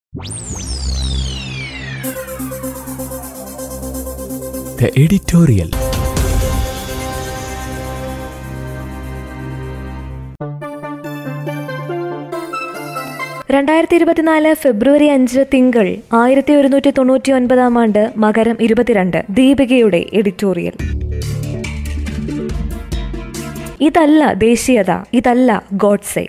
The editorial. രണ്ടായിരത്തി ഇരുപത്തിനാല് ഫെബ്രുവരി അഞ്ച് തിങ്കൾ ആയിരത്തി ഒരുന്നൂറ്റി തൊണ്ണൂറ്റി ഒൻപതാം ആണ്ട് മകരം ഇരുപത്തിരണ്ട് ദീപികയുടെ എഡിറ്റോറിയൽ ഇതല്ല ദേശീയത ഇതല്ല ഗോഡ്സെ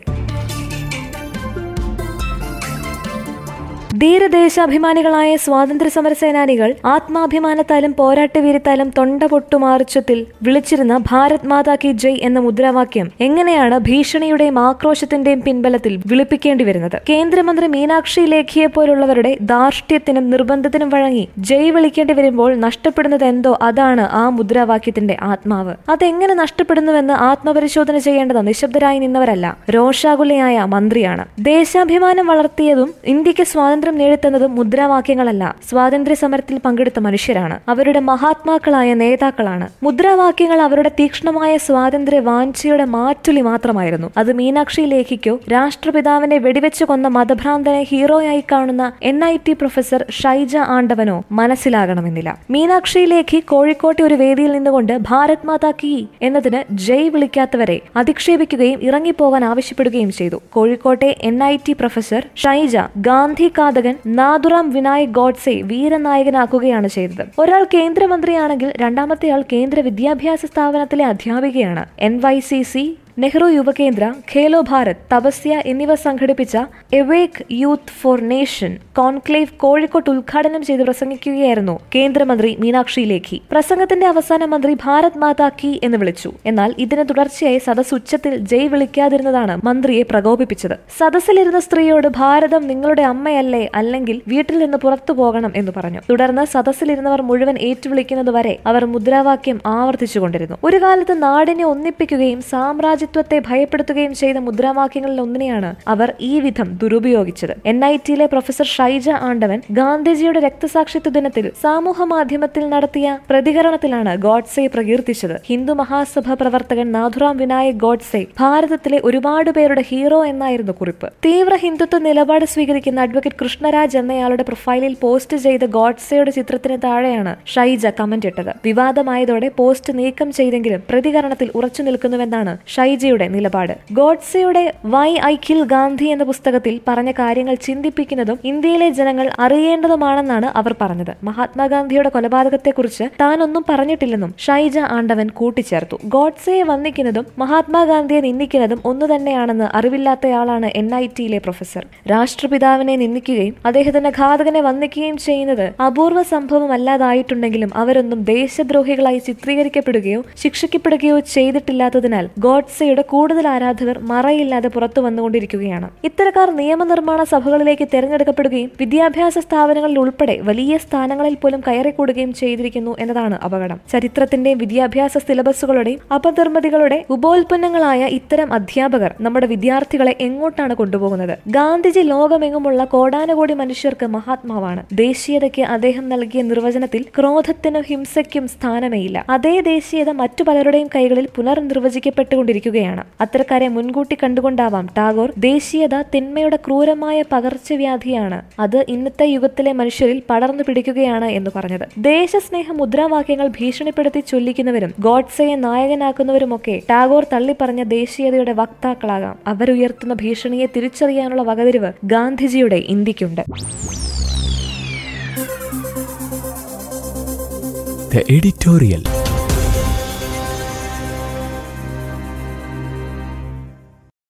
ധീരദേശാഭിമാനികളായ സ്വാതന്ത്ര്യ സമര സേനാനികൾ ആത്മാഭിമാനത്താലും പോരാട്ടവീരത്താലും തൊണ്ട പൊട്ടുമാർച്ചത്തിൽ വിളിച്ചിരുന്ന ഭാരത് മാതാ കി ജയ് എന്ന മുദ്രാവാക്യം എങ്ങനെയാണ് ഭീഷണിയുടെയും ആക്രോശത്തിന്റെയും പിൻബലത്തിൽ വിളിപ്പിക്കേണ്ടി വരുന്നത് കേന്ദ്രമന്ത്രി മീനാക്ഷി ലേഖിയെ പോലുള്ളവരുടെ ധാർഷ്ട്യത്തിനും നിർബന്ധത്തിനും വഴങ്ങി ജയ് വിളിക്കേണ്ടി വരുമ്പോൾ നഷ്ടപ്പെടുന്നത് എന്തോ അതാണ് ആ മുദ്രാവാക്യത്തിന്റെ ആത്മാവ് അതെങ്ങനെ നഷ്ടപ്പെടുന്നുവെന്ന് ആത്മപരിശോധന ചെയ്യേണ്ടത് നിശബ്ദരായി നിന്നവരല്ല രോഷാകുലയായ മന്ത്രിയാണ് ദേശാഭിമാനം വളർത്തിയതും ഇന്ത്യക്ക് സ്വാതന്ത്ര്യം നേടിത്തന്നതും മുദ്രാവാക്യങ്ങളല്ല സ്വാതന്ത്ര്യ സമരത്തിൽ പങ്കെടുത്ത മനുഷ്യരാണ് അവരുടെ മഹാത്മാക്കളായ നേതാക്കളാണ് മുദ്രാവാക്യങ്ങൾ അവരുടെ തീക്ഷ്ണമായ സ്വാതന്ത്ര്യ വാഞ്ചയുടെ മാറ്റുലി മാത്രമായിരുന്നു അത് മീനാക്ഷി ലേഖിക്കോ രാഷ്ട്രപിതാവിനെ വെടിവെച്ച് കൊന്ന മതഭ്രാന്തനെ ഹീറോയായി കാണുന്ന N I T professor Shaija ആണ്ടവനോ മനസ്സിലാകണമെന്നില്ല മീനാക്ഷി ലേഖി കോഴിക്കോട്ടെ ഒരു വേദിയിൽ നിന്നുകൊണ്ട് ഭാരത് മാതാ കി എന്നതിന് ജയ് വിളിക്കാത്തവരെ അധിക്ഷേപിക്കുകയും ഇറങ്ങിപ്പോകാൻ ആവശ്യപ്പെടുകയും ചെയ്തു കോഴിക്കോട്ടെ N I T professor Shaija Gandhi കാതകൻ നാദുറാം വിനായക് ഗോഡ്സെ വീരനായകനാക്കുകയാണ് ചെയ്തത് ഒരാൾ കേന്ദ്രമന്ത്രിയാണെങ്കിൽ രണ്ടാമത്തെ ആൾ കേന്ദ്ര വിദ്യാഭ്യാസ സ്ഥാപനത്തിലെ അധ്യാപികയാണ് N Y C C Nehru Yuva Kendra Khelo Bharat Tapasya എന്നിവ സംഘടിപ്പിച്ച awake youth for nation conclave കോഴിക്കോട്ട് ഉദ്ഘാടനം ചെയ്ത് പ്രസംഗിക്കുകയായിരുന്നു കേന്ദ്രമന്ത്രി മീനാക്ഷി ലേഖി പ്രസംഗത്തിന്റെ അവസാന മന്ത്രി ഭാരത് മാതാ കി എന്ന് വിളിച്ചു എന്നാൽ ഇതിന് തുടർച്ചയായി സദസ് ഉച്ചത്തിൽ ജയ് വിളിക്കാതിരുന്നതാണ് മന്ത്രിയെ പ്രകോപിപ്പിച്ചത് സദസ്സിലിരുന്ന സ്ത്രീയോട് ഭാരതം നിങ്ങളുടെ അമ്മയല്ലേ അല്ലെങ്കിൽ വീട്ടിൽ നിന്ന് പുറത്തു പോകണം എന്ന് പറഞ്ഞു തുടർന്ന് സദസ്സിലിരുന്നവർ മുഴുവൻ ഏറ്റുവിളിക്കുന്നതുവരെ അവർ മുദ്രാവാക്യം ആവർത്തിച്ചുകൊണ്ടിരുന്നു ഒരു കാലത്ത് നാടിനെ ഒന്നിപ്പിക്കുകയും സാമ്രാജ്യത്വത്തെ ഭയപ്പെടുത്തുകയും ചെയ്ത മുദ്രാവാക്യങ്ങളിൽ ഒന്നിനെയാണ് അവർ ഈ വിധം ദുരുപയോഗിച്ചത് എൻ ഐ ടിയിലെ പ്രൊഫസർ ഷൈജ ആണ്ടവൻ ഗാന്ധിജിയുടെ രക്തസാക്ഷിത്വ ദിനത്തിൽ സമൂഹ മാധ്യമത്തിൽ നടത്തിയ പ്രതികരണത്തിലാണ് ഗോഡ്സെ പ്രകീർത്തിച്ചത് ഹിന്ദു മഹാസഭ പ്രവർത്തകൻ നാഥുറാം വിനായക് ഗോഡ്സെ ഭാരതത്തിലെ ഒരുപാട് പേരുടെ ഹീറോ എന്നായിരുന്നു കുറിപ്പ് തീവ്ര ഹിന്ദുത്വ നിലപാട് സ്വീകരിക്കുന്ന അഡ്വക്കേറ്റ് കൃഷ്ണരാജ് എന്നയാളുടെ പ്രൊഫൈലിൽ പോസ്റ്റ് ചെയ്ത ഗോഡ്സെയുടെ ചിത്രത്തിന് താഴെയാണ് ഷൈജ കമന്റ് ഇട്ടത് വിവാദമായതോടെ പോസ്റ്റ് നീക്കം ചെയ്തെങ്കിലും പ്രതികരണത്തിൽ ഉറച്ചു നിൽക്കുന്നുവെന്നാണ് ഷൈജയുടെ നിലപാട് ഗോഡ്സെയുടെ വൈ ഐ കിൽ ഗാന്ധി എന്ന പുസ്തകത്തിൽ പറഞ്ഞ കാര്യങ്ങൾ ചിന്തിപ്പിക്കുന്നതും ഇന്ത്യയിലെ ജനങ്ങൾ അറിയേണ്ടതുമാണെന്നാണ് അവർ പറഞ്ഞത് മഹാത്മാഗാന്ധിയുടെ കൊലപാതകത്തെക്കുറിച്ച് താൻ ഒന്നും പറഞ്ഞിട്ടില്ലെന്നും ഷൈജ ആണ്ടവൻ കൂട്ടിച്ചേർത്തു ഗോഡ്സെയെ വന്ദിക്കുന്നതും മഹാത്മാഗാന്ധിയെ നിന്ദിക്കുന്നതും ഒന്നു തന്നെയാണെന്ന് അറിവില്ലാത്തയാളാണ് എൻ ഐ ടിയിലെ പ്രൊഫസർ രാഷ്ട്രപിതാവിനെ നിന്ദിക്കുകയും അദ്ദേഹത്തിന്റെ ഘാതകനെ വന്ദിക്കുകയും ചെയ്യുന്നത് അപൂർവ സംഭവമല്ലാതായിട്ടുണ്ടെങ്കിലും അവരൊന്നും ദേശദ്രോഹികളായി ചിത്രീകരിക്കപ്പെടുകയോ ശിക്ഷിക്കപ്പെടുകയോ ചെയ്തിട്ടില്ലാത്തതിനാൽ ഗോഡ്സെയുടെ കൂടുതൽ ആരാധകർ മറയില്ലാതെ പുറത്തു വന്നുകൊണ്ടിരിക്കുകയാണ് ഇത്തരക്കാർ നിയമനിർമ്മാണ സഭകളിലേക്ക് തെരഞ്ഞെടുക്കപ്പെടുകയും വിദ്യാഭ്യാസ സ്ഥാപനങ്ങളിൽ ഉൾപ്പെടെ വലിയ സ്ഥാനങ്ങളിൽ പോലും കയറിക്കൂടുകയും ചെയ്തിരിക്കുന്നു എന്നതാണ് അപകടം ചരിത്രത്തിന്റെയും വിദ്യാഭ്യാസ സിലബസുകളുടെയും അപനിർമ്മിതികളുടെ ഉപോൽപ്പന്നങ്ങളായ ഇത്തരം അധ്യാപകർ നമ്മുടെ വിദ്യാർത്ഥികളെ എങ്ങോട്ടാണ് കൊണ്ടുപോകുന്നത് ഗാന്ധിജി ലോകമെങ്ങുമുള്ള കോടാനുകോടി മനുഷ്യർക്ക് മഹാത്മാവാണ് ദേശീയതയ്ക്ക് അദ്ദേഹം നൽകിയ നിർവചനത്തിൽ ക്രോധത്തിനും ഹിംസയ്ക്കും സ്ഥാനമേയില്ല അതേ ദേശീയത മറ്റു പലരുടെയും കൈകളിൽ പുനർനിർവചിക്കപ്പെട്ടുകൊണ്ടിരിക്കുകയാണ് അത്തരക്കാരെ മുൻകൂട്ടി കണ്ടുകൊണ്ടാവാം ടാഗോർ ദേശീയത തിന്മയുടെ ക്രൂരമായ പകർച്ചവ്യാധിയാണ് അത് ഇന്നത്തെ യുഗത്തിലെ മനുഷ്യരിൽ പടർന്നു പിടിക്കുകയാണ് എന്ന് പറഞ്ഞത് ദേശസ്നേഹ മുദ്രാവാക്യങ്ങൾ ഭീഷണിപ്പെടുത്തി ചൊല്ലിക്കുന്നവരും ഗോഡ്സയെ നായകനാക്കുന്നവരുമൊക്കെ ടാഗോർ തള്ളിപ്പറഞ്ഞ ദേശീയതയുടെ വക്താക്കളാകാം അവരുയർത്തുന്ന ഭീഷണിയെ തിരിച്ചറിയാനുള്ള വകതിരിവ് ഗാന്ധിജിയുടെ ഇന്ത്യക്കുണ്ട് The editorial.